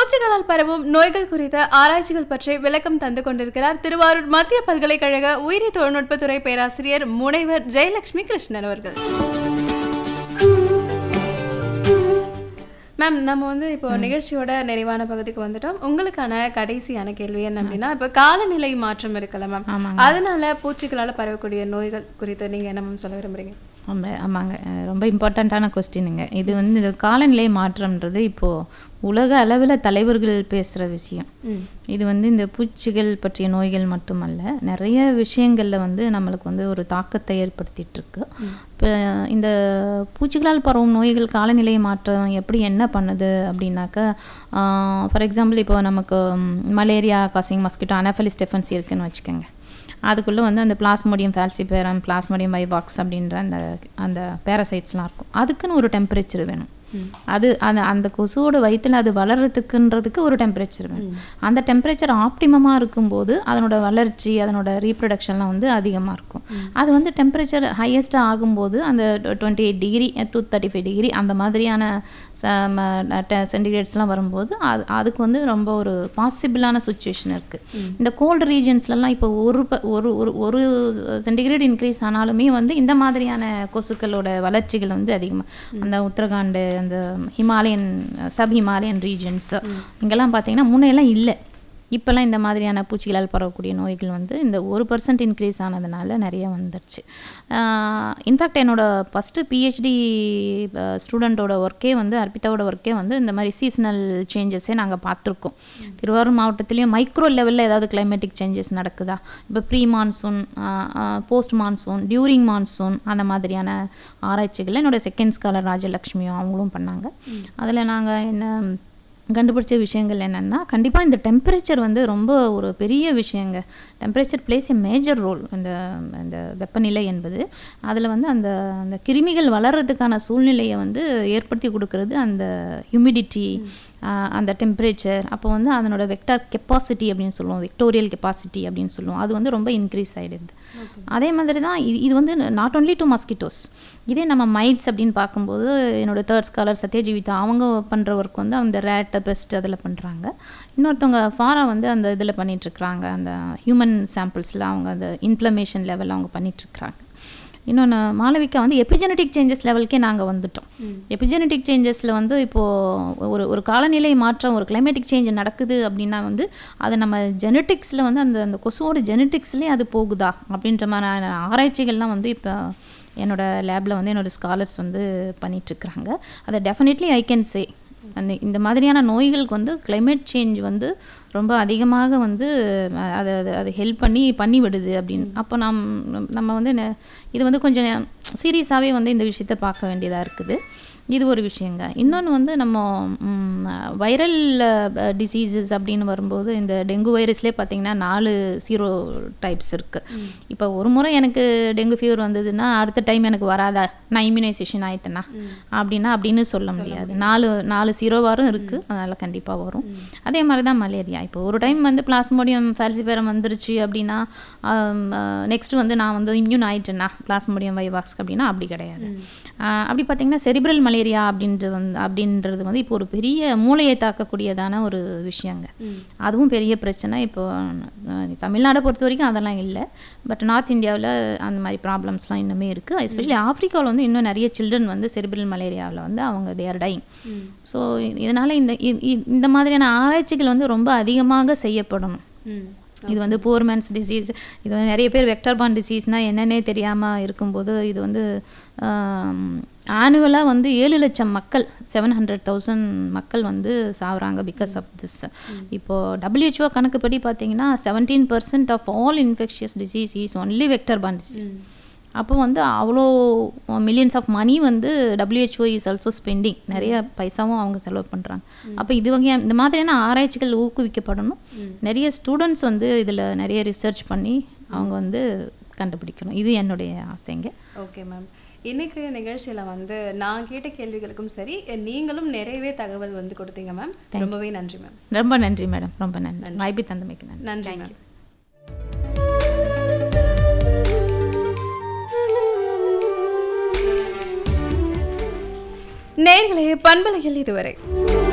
பூச்சிகளால் பரவும் நோய்கள் குறித்த ஆராய்ச்சிகள் பற்றி விளக்கம் தந்து கொண்டிருக்கிறார் திருவாரூர் மத்திய பல்கலைக்கழக உயிரி தொழில்நுட்பத்துறை பேராசிரியர் முனைவர் ஜெயலட்சுமி கிருஷ்ணன் அவர்கள் மேம் நம்ம வந்து இப்போ நிகழ்ச்சியோட நிறைவான பகுதிக்கு வந்துட்டோம் உங்களுக்கான கடைசியான கேள்வி என்ன அப்படின்னா இப்போ காலநிலை மாற்றம் இருக்குல்ல மேம் ஆமாங்க. அதனால பூச்சிகளால் பரவக்கூடிய நோய்கள் குறித்து நீங்க என்ன மேம் சொல்ல விரும்புறீங்க ரொம்ப ஆமாங்க அஹ் ரொம்ப இம்பார்ட்டண்ட்டான கொஸ்டினுங்க இது வந்து இந்த காலநிலை மாற்றம்ன்றது இப்போது உலக அளவில் தலைவர்கள் பேசுகிற விஷயம் இது வந்து இந்த பூச்சிகள் பற்றிய நோய்கள் மட்டுமல்ல நிறைய விஷயங்களில் வந்து நம்மளுக்கு வந்து ஒரு தாக்கத்தை ஏற்படுத்திட்டு இருக்கு இப்போ இந்த பூச்சிகளால் பரவும் நோய்கள் காலநிலை மாற்றம் எப்படி என்ன பண்ணுது அப்படின்னாக்கா ஃபார் எக்ஸாம்பிள் இப்போ நமக்கு மலேரியா காசிங் மஸ்கிட்டோ அனஃபலிஸ் டெஃபன்சி இருக்குன்னு வச்சுக்கோங்க அதுக்குள்ளே வந்து அந்த பிளாஸ்மோடியம் ஃபால்சிபேரம் பிளாஸ்மோடியம் வைவாக்ஸ் அப்படின்ற அந்த அந்த பேரசைட்ஸ்லாம் இருக்கும் அதுக்குன்னு ஒரு டெம்பரேச்சர் வேணும் அது அந்த அந்த கொசுவோட வயித்துல அது வளர்றதுக்குன்றதுக்கு ஒரு டெம்பரேச்சர் வேணும் அந்த டெம்பரேச்சர் ஆப்டிமமாக இருக்கும்போது அதனோட வளர்ச்சி அதனோட ரீப்ரொடக்ஷன்லாம் வந்து அதிகமாக இருக்கும் அது வந்து டெம்பரேச்சர் ஹையஸ்ட்டாக ஆகும்போது அந்த twenty eight degree two thirty five degree அந்த மாதிரியான சென்டிகிரேட்ஸ்லாம் வரும்போது அது அதுக்கு வந்து ரொம்ப ஒரு பாசிபிளான சுச்சுவேஷன் இருக்குது இந்த கோல்டு ரீஜன்ஸ்லலாம் இப்போ ஒரு ப- ஒரு ஒரு ஒரு சென்டிகிரேட் இன்க்ரீஸ் ஆனாலுமே வந்து இந்த மாதிரியான கொசுக்களோட வளர்ச்சிகள் வந்து அதிகமாக அந்த உத்தரகாண்டு அந்த ஹிமாலயன் சப் ஹிமாலயன் ரீஜன்ஸ் இங்கெல்லாம் பார்த்தீங்கன்னா முன்னையெல்லாம் இல்லை இப்போல்லாம் இந்த மாதிரியான பூச்சிகளால் பரவக்கூடிய நோய்கள் வந்து இந்த ஒரு பர்சன்ட் இன்க்ரீஸ் ஆனதுனால நிறைய வந்துருச்சு இன்ஃபேக்ட் என்னோட ஃபஸ்ட்டு பிஹெச்டி ஸ்டூடெண்ட்டோட ஒர்க்கே வந்து அர்ப்பிதாவோட ஒர்க்கே வந்து இந்த மாதிரி சீசனல் சேஞ்சஸே நாங்கள் பார்த்துருக்கோம் திருவாரூர் மாவட்டத்துலேயும் மைக்ரோ லெவலில் ஏதாவது கிளைமேட்டிக் சேஞ்சஸ் நடக்குதா இப்போ pre monsoon post monsoon during monsoon அந்த மாதிரியான ஆராய்ச்சிகளை என்னோட செகண்ட் ஸ்காலர் ராஜலக்ஷ்மியும் அவங்களும் பண்ணாங்க அதில் நாங்கள் என்ன கண்டுபிடிச்ச விஷயங்கள் என்னென்னா கண்டிப்பாக இந்த டெம்பரேச்சர் வந்து ரொம்ப ஒரு பெரிய விஷயங்க temperature plays a major role இந்த இந்த வெப்பநிலை என்பது அதில் வந்து அந்த அந்த கிருமிகள் வளர்கிறதுக்கான சூழ்நிலையை வந்து ஏற்படுத்தி கொடுக்கறது அந்த ஹியூமிடிட்டி அந்த டெம்பரேச்சர் அப்போ வந்து அதனோட வெக்டார் கெப்பாசிட்டி அப்படின்னு சொல்லுவோம் வெக்டோரியல் கெப்பாசிட்டி அப்படின்னு சொல்லுவோம் அது வந்து ரொம்ப இன்க்ரீஸ் ஆகிடுது அதே மாதிரி தான் இது இது வந்து நாட் ஒன்லி டு மஸ்கிட்டோஸ் இதே நம்ம மைட்ஸ் அப்படின்னு பார்க்கும்போது என்னோட தேர்ட் ஸ்காலர் சத்யஜீவிதா அவங்க பண்ணுற ஒர்க் வந்து அந்த ரேட் பெஸ்ட் அதில் பண்ணுறாங்க இன்னொருத்தவங்க ஃபாரா வந்து அந்த இதில் பண்ணிகிட்ருக்குறாங்க அந்த ஹியூமன் சாம்பிள்ஸில் அவங்க அந்த இன்ஃப்ளமேஷன் லெவல் அவங்க பண்ணிகிட்ருக்குறாங்க இன்னொன்று மாளவிகா வந்து எபிஜெனட்டிக் சேஞ்சஸ் லெவலுக்கே நாங்கள் வந்துட்டோம் எபிஜெனட்டிக் சேஞ்சஸில் வந்து இப்போது ஒரு ஒரு காலநிலை மாற்றம் ஒரு கிளைமேட்டிக் சேஞ்ச் நடக்குது அப்படின்னா வந்து அது நம்ம ஜெனட்டிக்ஸில் வந்து அந்த அந்த கொசுவோட ஜெனட்டிக்ஸ்லேயே அது போகுதா அப்படின்ற மாதிரியான ஆராய்ச்சிகள்லாம் வந்து இப்போ என்னோட லேபில் வந்து என்னோட ஸ்காலர்ஸ் வந்து பண்ணிகிட்ருக்குறாங்க அதை டெஃபினெட்லி ஐ கேன் சே அந்த இந்த மாதிரியான நோய்களுக்கு வந்து climate சேஞ்ச் வந்து ரொம்ப அதிகமாக வந்து அஹ், அதை அதை அது ஹெல்ப் பண்ணி பண்ணி விடுது அப்படின்னு அப்போ நம் நம்ம வந்து நெ- இது வந்து கொஞ்சம் சீரியஸாகவே வந்து இந்த விஷயத்தை பார்க்க வேண்டியதாக இருக்குது இது ஒரு விஷயங்க இன்னொன்று வந்து நம்ம வைரல் டிசீசஸ் அப்படின்னு வரும்போது இந்த டெங்கு வைரஸ்லேயே பார்த்தீங்கன்னா நாலு சீரோ டைப்ஸ் இருக்குது இப்போ ஒரு முறை எனக்கு டெங்கு ஃபீவர் வந்ததுன்னா அடுத்த டைம் எனக்கு வராதா நான் இம்யூனைசேஷன் ஆயிட்டேனா அப்படின்னா அப்படின்னு சொல்ல முடியாது நாலு நாலு சீரோவாரும் இருக்குது அதனால் கண்டிப்பாக வரும் அதே மாதிரி தான் மலேரியா இப்போ ஒரு டைம் வந்து பிளாஸ்மோடியம் ஃபால்சிபேரம் வந்துருச்சு அப்படின்னா நெக்ஸ்ட் வந்து நான் வந்து இம்யூன் ஆயிட்டேனா பிளாஸ்மோடியம் வைவாக்ஸ் அப்படின்னா அப்படி கிடையாது ஆஹ் அப்படி பார்த்தீங்கன்னா செரிப்ரல் மலேரியா அப்படின்றது வந்து அப்படின்றது வந்து இப்போ ஒரு பெரிய மூளையை தாக்கக்கூடியதான ஒரு விஷயங்க அதுவும் பெரிய பிரச்சனை இப்போ அஹ், தமிழ்நாடை பொறுத்த வரைக்கும் அதெல்லாம் இல்லை பட் நார்த் இந்தியாவில் அந்த மாதிரி ப்ராப்ளம்ஸ்லாம் இன்னுமே இருக்குது எஸ்பெஷலி ஆஃப்ரிக்காவில் வந்து இன்னும் நிறைய சில்ட்ரன் வந்து செரிப்ரல் மலேரியாவில் வந்து அவங்க தேர் டைங் ஸோ இதனால் இந்த இ- இ- இந்த மாதிரியான ஆராய்ச்சிகள் வந்து ரொம்ப அதிகமாக செய்யப்படணும் இது வந்து போர்மேன்ஸ் டிசீஸ் இது வந்து நிறைய பேர் வெக்டர் பான் டிசீஸ்னால் என்னன்னே தெரியாமல் இருக்கும்போது இது வந்து ஆனுவலாக வந்து ஏழு லட்சம் மக்கள் செவன் ஹண்ட்ரட் தௌசண்ட் மக்கள் வந்து சாகுறாங்க பிகாஸ் ஆஃப் திஸ் இப்போது டபிள்யூஹெச்ஓ கணக்குப்படி பார்த்தீங்கன்னா seventeen percent of all infectious disease is only vector borne disease அப்போ வந்து அவ்வளோ மில்லியன்ஸ் ஆஃப் மணி வந்து டபிள்யூஹெச்ஓ இஸ் ஆல்சோ ஸ்பெண்டிங் நிறைய பைசாவும் அவங்க செலவு பண்ணுறாங்க அப்போ இது வகையான இந்த மாதிரியான ஆராய்ச்சிகள் ஊக்குவிக்கப்படணும் நிறைய ஸ்டூடெண்ட்ஸ் வந்து இதில் நிறைய ரிசர்ச் பண்ணி அவங்க வந்து கண்டுபிடிக்கணும் இது என்னுடைய ஆசைங்க ஓகே மேம் இன்னைக்கு நிகழ்ச்சியில வந்து நான் கேட்ட கேள்விகளுக்கும் சரி நீங்களும் நிறையவே தகவல் வந்து கொடுத்தீங்க மேம் ரொம்பவே நன்றி மேம் ரொம்ப நன்றி மேடம் ரொம்ப நன்றி வாய்ப்பு தந்தமைக்கு நன்றி நன்றி மேம் நேர்களே பண்பலையில் இதுவரை